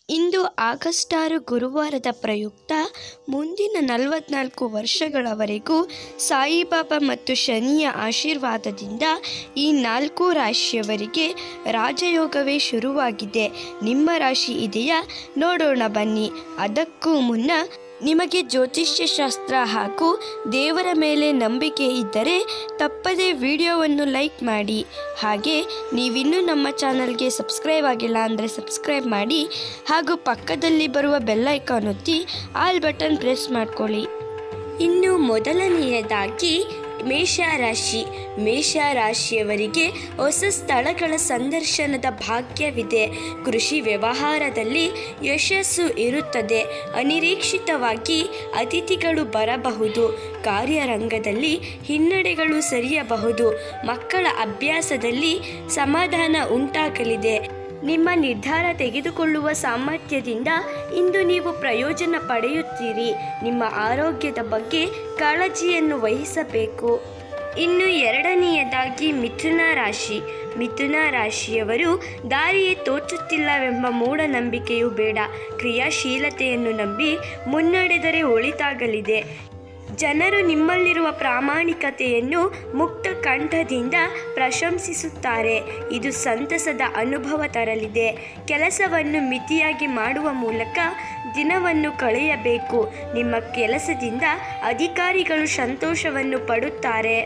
ಇಂದು August ಆರು ಗುರುವಾರದ ಪ್ರಯುಕ್ತ ಮುಂದಿನ ನಲವತ್ನಾಲ್ಕು ವರ್ಷಗಳವರೆಗೂ ಸಾಯಿಬಾಬಾ ಮತ್ತು ಶನಿಯ ಆಶೀರ್ವಾದದಿಂದ ಈ ನಾಲ್ಕು ರಾಶಿಯವರಿಗೆ ರಾಜಯೋಗವೇ ಶುರುವಾಗಿದೆ ನಿಮ್ಮ ರಾಶಿ ಇದೆಯಾ ನೋಡೋಣ ಬನ್ನಿ ಅದಕ್ಕೂ ಮುನ್ನ ನಿಮಗೆ ಜ್ಯೋತಿಷ್ಯ ಶಾಸ್ತ್ರ ಹಾಗೂ ದೇವರ ಮೇಲೆ ನಂಬಿಕೆ ಇದ್ದರೆ ತಪ್ಪದೇ ವಿಡಿಯೋವನ್ನು ಲೈಕ್ ಮಾಡಿ ಹಾಗೆ ನೀವಿನ್ನೂ ನಮ್ಮ ಚಾನಲ್ಗೆ ಸಬ್ಸ್ಕ್ರೈಬ್ ಆಗಿಲ್ಲ ಅಂದರೆ ಸಬ್ಸ್ಕ್ರೈಬ್ ಮಾಡಿ ಹಾಗೂ ಪಕ್ಕದಲ್ಲಿ ಬರುವ ಬೆಲ್ ಐಕಾನ್ ಒತ್ತಿ ಆಲ್ ಬಟನ್ ಪ್ರೆಸ್ ಮಾಡ್ಕೊಳ್ಳಿ ಇನ್ನು ಮೊದಲನೆಯದಾಗಿ ಮೇಷರಾಶಿ ಮೇಷರಾಶಿಯವರಿಗೆ ಹೊಸ ಸ್ಥಳಗಳ ಸಂದರ್ಶನದ ಭಾಗ್ಯವಿದೆ ಕೃಷಿ ವ್ಯವಹಾರದಲ್ಲಿ ಯಶಸ್ಸು ಇರುತ್ತದೆ ಅನಿರೀಕ್ಷಿತವಾಗಿ ಅತಿಥಿಗಳು ಬರಬಹುದು ಕಾರ್ಯರಂಗದಲ್ಲಿ ಹಿನ್ನಡೆಗಳು ಸರಿಯಬಹುದು ಮಕ್ಕಳ ಅಭ್ಯಾಸದಲ್ಲಿ ಸಮಾಧಾನ ಉಂಟಾಗಲಿದೆ ನಿಮ್ಮ ನಿರ್ಧಾರ ತೆಗೆದುಕೊಳ್ಳುವ ಸಾಮರ್ಥ್ಯದಿಂದ ಇಂದು ನೀವು ಪ್ರಯೋಜನ ಪಡೆಯುತ್ತೀರಿ ನಿಮ್ಮ ಆರೋಗ್ಯದ ಬಗ್ಗೆ ಕಾಳಜಿಯನ್ನು ವಹಿಸಬೇಕು ಇನ್ನು ಎರಡನೆಯದಾಗಿ ಮಿಥುನ ರಾಶಿ ಮಿಥುನ ರಾಶಿಯವರು ದಾರಿಯೇ ತೋಚುತ್ತಿಲ್ಲವೆಂಬ ಮೂಢನಂಬಿಕೆಯು ಬೇಡ ಕ್ರಿಯಾಶೀಲತೆಯನ್ನು ನಂಬಿ ಮುನ್ನಡೆದರೆ ಒಳಿತಾಗಲಿದೆ ಜನರು ನಿಮ್ಮಲ್ಲಿರುವ ಪ್ರಾಮಾಣಿಕತೆಯನ್ನು ಮುಕ್ತ ಕಂಠದಿಂದ ಪ್ರಶಂಸಿಸುತ್ತಾರೆ ಇದು ಸಂತಸದ ಅನುಭವ ತರಲಿದೆ ಕೆಲಸವನ್ನು ಮಿತಿಯಾಗಿ ಮಾಡುವ ಮೂಲಕ ದಿನವನ್ನು ಕಳೆಯಬೇಕು ನಿಮ್ಮ ಕೆಲಸದಿಂದ ಅಧಿಕಾರಿಗಳು ಸಂತೋಷವನ್ನು ಪಡುತ್ತಾರೆ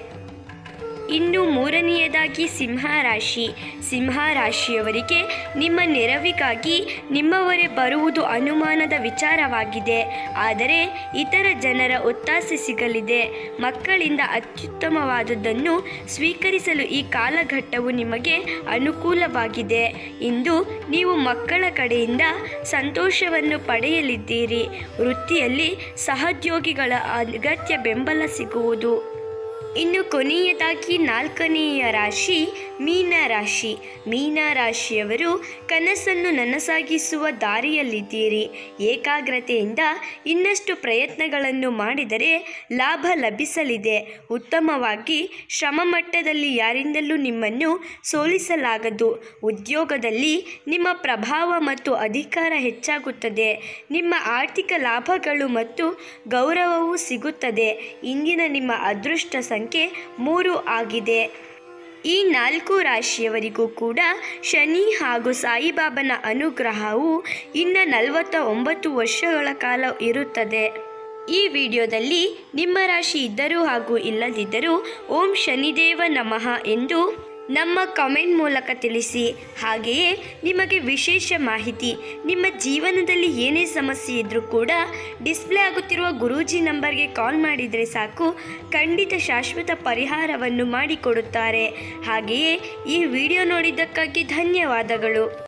ಇನ್ನು ಮೂರನೆಯದಾಗಿ ಸಿಂಹರಾಶಿ ಸಿಂಹರಾಶಿಯವರಿಗೆ ನಿಮ್ಮ ನೆರವಿಗಾಗಿ ನಿಮ್ಮವರೇ ಬರುವುದು ಅನುಮಾನದ ವಿಚಾರವಾಗಿದೆ ಆದರೆ ಇತರ ಜನರ ಒತ್ತಾಸೆ ಸಿಗಲಿದೆ ಮಕ್ಕಳಿಂದ ಅತ್ಯುತ್ತಮವಾದುದನ್ನು ಸ್ವೀಕರಿಸಲು ಈ ಕಾಲಘಟ್ಟವು ನಿಮಗೆ ಅನುಕೂಲವಾಗಿದೆ ಇಂದು ನೀವು ಮಕ್ಕಳ ಕಡೆಯಿಂದ ಸಂತೋಷವನ್ನು ಪಡೆಯಲಿದ್ದೀರಿ ವೃತ್ತಿಯಲ್ಲಿ ಸಹೋದ್ಯೋಗಿಗಳ ಅಗತ್ಯ ಬೆಂಬಲ ಸಿಗುವುದು ಇನ್ನು ಕೊನೆಯದಾಗಿ ನಾಲ್ಕನೆಯ ರಾಶಿ ಮೀನ ರಾಶಿ ಮೀನ ರಾಶಿಯವರು ಕನಸನ್ನು ನನಸಾಗಿಸುವ ದಾರಿಯಲ್ಲಿದ್ದೀರಿ ಏಕಾಗ್ರತೆಯಿಂದ ಇನ್ನಷ್ಟು ಪ್ರಯತ್ನಗಳನ್ನು ಮಾಡಿದರೆ ಲಾಭ ಲಭಿಸಲಿದೆ ಉತ್ತಮವಾಗಿ ಶ್ರಮ ಮಟ್ಟದಲ್ಲಿ ಯಾರಿಂದಲೂ ನಿಮ್ಮನ್ನು ಸೋಲಿಸಲಾಗದು ಉದ್ಯೋಗದಲ್ಲಿ ನಿಮ್ಮ ಪ್ರಭಾವ ಮತ್ತು ಅಧಿಕಾರ ಹೆಚ್ಚಾಗುತ್ತದೆ ನಿಮ್ಮ ಆರ್ಥಿಕ ಲಾಭಗಳು ಮತ್ತು ಗೌರವವೂ ಸಿಗುತ್ತದೆ ಇಂದಿನ ನಿಮ್ಮ ಅದೃಷ್ಟ ಸಂಖ್ಯೆ ಮೂರು ಆಗಿದೆ ಈ ನಾಲ್ಕು ರಾಶಿಯವರಿಗೂ ಕೂಡ ಶನಿ ಹಾಗೂ ಸಾಯಿಬಾಬನ ಅನುಗ್ರಹವು ಇನ್ನು ನಲವತ್ತ ಒಂಬತ್ತು ವರ್ಷಗಳ ಕಾಲ ಇರುತ್ತದೆ ಈ ವಿಡಿಯೋದಲ್ಲಿ ನಿಮ್ಮ ರಾಶಿ ಇದ್ದರೂ ಹಾಗೂ ಇಲ್ಲದಿದ್ದರೂ ಓಂ ಶನಿದೇವ ನಮಃ ಎಂದು ನಮ್ಮ ಕಮೆಂಟ್ ಮೂಲಕ ತಿಳಿಸಿ ಹಾಗೆಯೇ ನಿಮಗೆ ವಿಶೇಷ ಮಾಹಿತಿ ನಿಮ್ಮ ಜೀವನದಲ್ಲಿ ಏನೇ ಸಮಸ್ಯೆ ಇದ್ದರೂ ಕೂಡ ಡಿಸ್ಪ್ಲೇ ಆಗುತ್ತಿರುವ ಗುರೂಜಿ ನಂಬರ್ಗೆ ಕಾಲ್ ಮಾಡಿದರೆ ಸಾಕು ಖಂಡಿತ ಶಾಶ್ವತ ಪರಿಹಾರವನ್ನು ಮಾಡಿಕೊಡುತ್ತಾರೆ ಹಾಗೆಯೇ ಈ ವಿಡಿಯೋ ನೋಡಿದ್ದಕ್ಕಾಗಿ ಧನ್ಯವಾದಗಳು